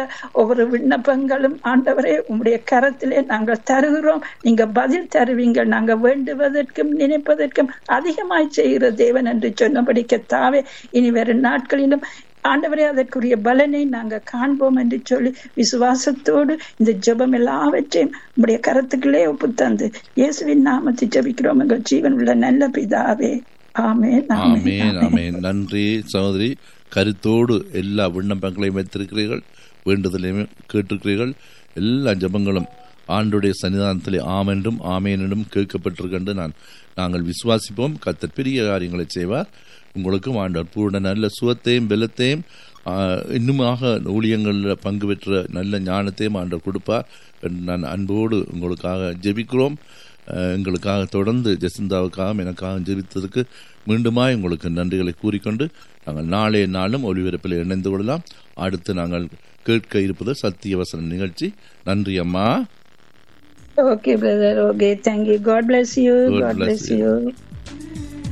ஒவ்வொரு விண்ணப்பங்களும் ஆண்டவரே உம்முடைய கரத்திலே நாங்கள் தருகிறோம் நீங்க பதில் தருவீங்க நாங்க வேண்டுவதற்கும் நினைப்பதற்கும் அதிகமாய் செய்கிற தேவன் என்று சொன்னபடி கத்தாவே இனி வரும் நாட்களிலும் ஆண்டவரே அதற்குரிய பலனை நாங்க காண்போம் என்று சொல்லி விசுவாசத்தோடு இந்த ஜெபம் எல்லாவற்றையும் உடைய கரத்துக்குள்ளே ஒப்பு தந்து இயேசுவின் நாமத்தை ஜெபிக்கிறோம் எங்கள் ஜீவன் உள்ள நல்ல பிதாவே ஆமென் ஆமேன் ஆமேன் நன்றி சகோதரி கருத்தோடு எல்லா விண்ணப்பங்களையும் வைத்திருக்கிறீர்கள் வேண்டுதலையும் கேட்டிருக்கிறீர்கள் எல்லா ஜெபங்களும் ஆண்டுடைய சன்னிதானத்திலே ஆமென்றும் ஆமேனும் கேட்கப்பட்டிருக்கின்ற நான் நாங்கள் விசுவாசிப்போம் கத்தர் பெரிய காரியங்களை செய்வார் உங்களுக்கும் ஆண்டவர் பூர்ண நல்ல சுகத்தையும் பலத்தையும் ஆஹ், இன்னுமாக ஊழியங்களில் பங்கு பெற்ற நல்ல ஞானத்தையும் ஆண்டவர் கொடுப்பார் என்று நான் அன்போடு உங்களுக்காக ஜெபிக்கிறோம் ஆஹ், எங்களுக்காக தொடர்ந்து ஜெசிந்தாவுக்காகவும் எனக்காக ஜெபித்ததற்கு மீண்டுமாய் உங்களுக்கு நன்றிகளை கூறிக்கொண்டு நாங்கள் நாளைய நாளும் ஒளிபரப்பில் இணைந்து கொள்ளலாம் அடுத்து நாங்கள் கேட்க இருப்பது சத்தியவசன நிகழ்ச்சி நன்றி அம்மா okay brother okay thank you God bless you God God bless bless you. You